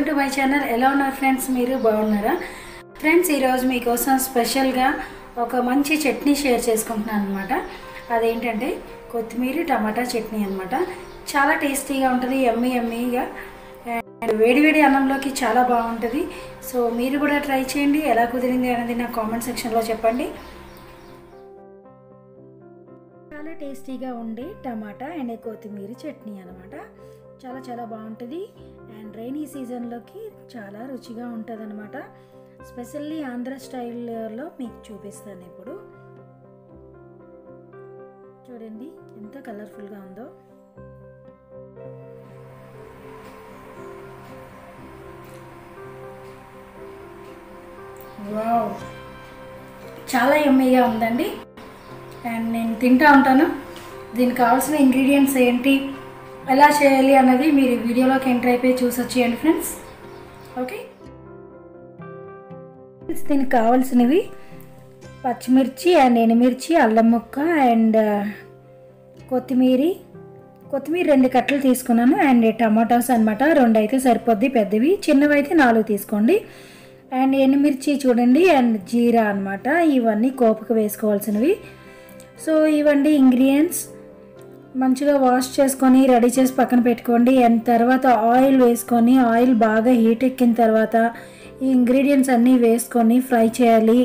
to my channel ఎలా ఉన్నారు friends మీరు బాగున్నారా ఫ్రెండ్స్ ఈరోజు మీకోసం స్పెషల్గా ఒక మంచి చట్నీ షేర్ చేసుకుంటున్నాను అనమాట అదేంటంటే కొత్తిమీర టమాటా చట్నీ అనమాట చాలా టేస్టీగా ఉంటుంది ఎమ్మీ ఎమ్మీగా అండ్ వేడివేడి అన్నంలోకి చాలా బాగుంటుంది సో మీరు కూడా ట్రై చేయండి ఎలా కుదిరింది అనేది నా కామెంట్ సెక్షన్లో చెప్పండి చాలా టేస్టీగా ఉండే టమాటా అండ్ కొత్తిమీర చట్నీ అనమాట చాలా చాలా బాగుంటుంది అండ్ రైనీ సీజన్లోకి చాలా రుచిగా ఉంటుంది అనమాట స్పెషల్లీ ఆంధ్ర స్టైల్లో మీకు చూపిస్తాను ఇప్పుడు చూడండి ఎంత కలర్ఫుల్గా ఉందో వావ్ చాలా ఎమ్మీగా ఉందండి అండ్ నేను తింటా ఉంటాను దీనికి కావాల్సిన ఇంగ్రీడియంట్స్ ఏంటి ఎలా చేయాలి అన్నది మీరు ఈ వీడియోలోకి ఎంటర్ అయిపోయి చూసి వచ్చేయండి ఫ్రెండ్స్ ఓకే ఫ్రెండ్స్ దీనికి కావాల్సినవి పచ్చిమిర్చి అండ్ ఎండుమిర్చి అల్లం ముక్క అండ్ కొత్తిమీర కొత్తిమీర రెండు కట్టలు తీసుకున్నాను అండ్ టమాటాస్ అనమాట రెండు అయితే సరిపోద్ది పెద్దవి చిన్నవి అయితే నాలుగు తీసుకోండి అండ్ ఎండుమిర్చి చూడండి అండ్ జీరా అనమాట ఇవన్నీ కోపుకు వేసుకోవాల్సినవి సో ఇవండి ఇంగ్రీడియంట్స్ మంచిగా వాష్ చేసుకొని రెడీ చేసి పక్కన పెట్టుకోండి అండ్ తర్వాత ఆయిల్ వేసుకొని ఆయిల్ బాగా హీట్ ఎక్కిన తర్వాత ఈ ఇంగ్రీడియంట్స్ అన్నీ వేసుకొని ఫ్రై చేయాలి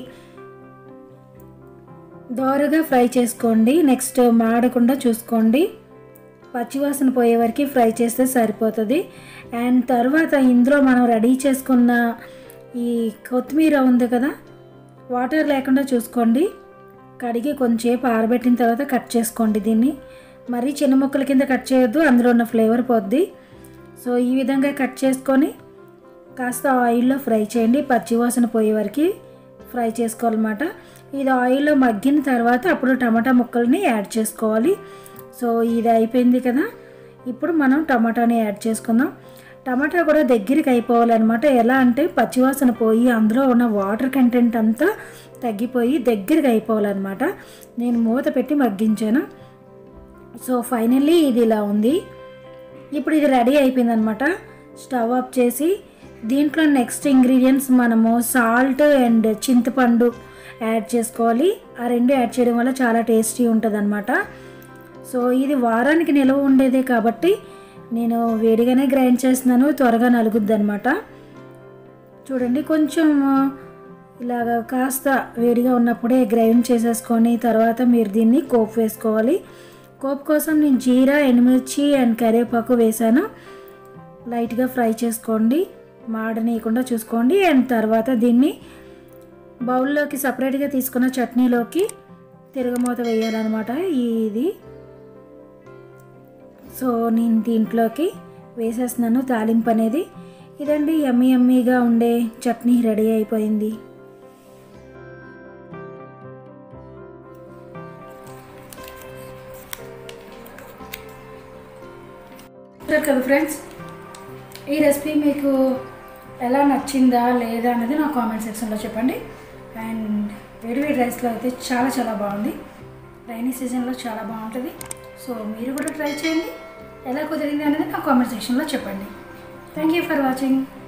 దోరగా ఫ్రై చేసుకోండి నెక్స్ట్ మాడకుండా చూసుకోండి పచ్చివాసన పోయే వరకు ఫ్రై చేస్తే సరిపోతుంది అండ్ తర్వాత ఇందులో మనం రెడీ చేసుకున్న ఈ కొత్తిమీర ఉంది కదా వాటర్ లేకుండా చూసుకోండి కడిగి కొంచెంసేపు ఆరబెట్టిన తర్వాత కట్ చేసుకోండి దీన్ని మరీ చిన్న ముక్కల కింద కట్ చేయొద్దు అందులో ఉన్న ఫ్లేవర్ పోద్ది సో ఈ విధంగా కట్ చేసుకొని కాస్త ఆయిల్లో ఫ్రై చేయండి పచ్చివాసన పోయే వరకు ఫ్రై చేసుకోవాలన్నమాట ఇది ఆయిల్లో మగ్గిన తర్వాత అప్పుడు టమాటా ముక్కల్ని యాడ్ చేసుకోవాలి సో ఇది అయిపోయింది కదా ఇప్పుడు మనం టమాటాని యాడ్ చేసుకుందాం టమాటా కూడా దగ్గరికి అయిపోవాలన్నమాట ఎలా అంటే పచ్చివాసన పోయి అందులో ఉన్న వాటర్ కంటెంట్ అంతా తగ్గిపోయి దగ్గరికి అయిపోవాలన్నమాట నేను మూత పెట్టి మగ్గించాను సో ఫైనల్లీ ఇది ఇలా ఉంది ఇప్పుడు ఇది రెడీ అయిపోయిందనమాట స్టవ్ ఆఫ్ చేసి దీంట్లో నెక్స్ట్ ఇంగ్రీడియంట్స్ మనము సాల్ట్ అండ్ చింతపండు యాడ్ చేసుకోవాలి ఆ రెండు యాడ్ చేయడం వల్ల చాలా టేస్టీ ఉంటుంది అనమాట సో ఇది వారానికి నిల్వ ఉండేదే కాబట్టి నేను వేడిగానే గ్రైండ్ చేస్తున్నాను త్వరగా నలుగుద్ది అనమాట చూడండి కొంచెం ఇలాగ కాస్త వేడిగా ఉన్నప్పుడే గ్రైండ్ చేసేసుకొని తర్వాత మీరు దీన్ని కోపు వేసుకోవాలి కోపు కోసం నేను జీరా ఎండుమిర్చి అండ్ కరివేపాకు వేసాను లైట్గా ఫ్రై చేసుకోండి మాడనీయకుండా చూసుకోండి అండ్ తర్వాత దీన్ని బౌల్లోకి సపరేట్గా తీసుకున్న చట్నీలోకి తిరగమూత వేయాలన్నమాట ఇది సో నేను దీంట్లోకి వేసేస్తున్నాను తాలింపు అనేది ఇదండి ఎమ్మీ ఎమ్మీగా ఉండే చట్నీ రెడీ అయిపోయింది చూస్తారు కదా ఫ్రెండ్స్ ఈ రెసిపీ మీకు ఎలా నచ్చిందా లేదా అనేది నా కామెంట్ సెక్షన్లో చెప్పండి అండ్ వేడి వేడి రైస్లో అయితే చాలా చాలా బాగుంది రైనీ సీజన్లో చాలా బాగుంటుంది సో మీరు కూడా ట్రై చేయండి ఎలా కుదిరింది అనేది నా కామెంట్ సెక్షన్లో చెప్పండి థ్యాంక్ యూ ఫర్ వాచింగ్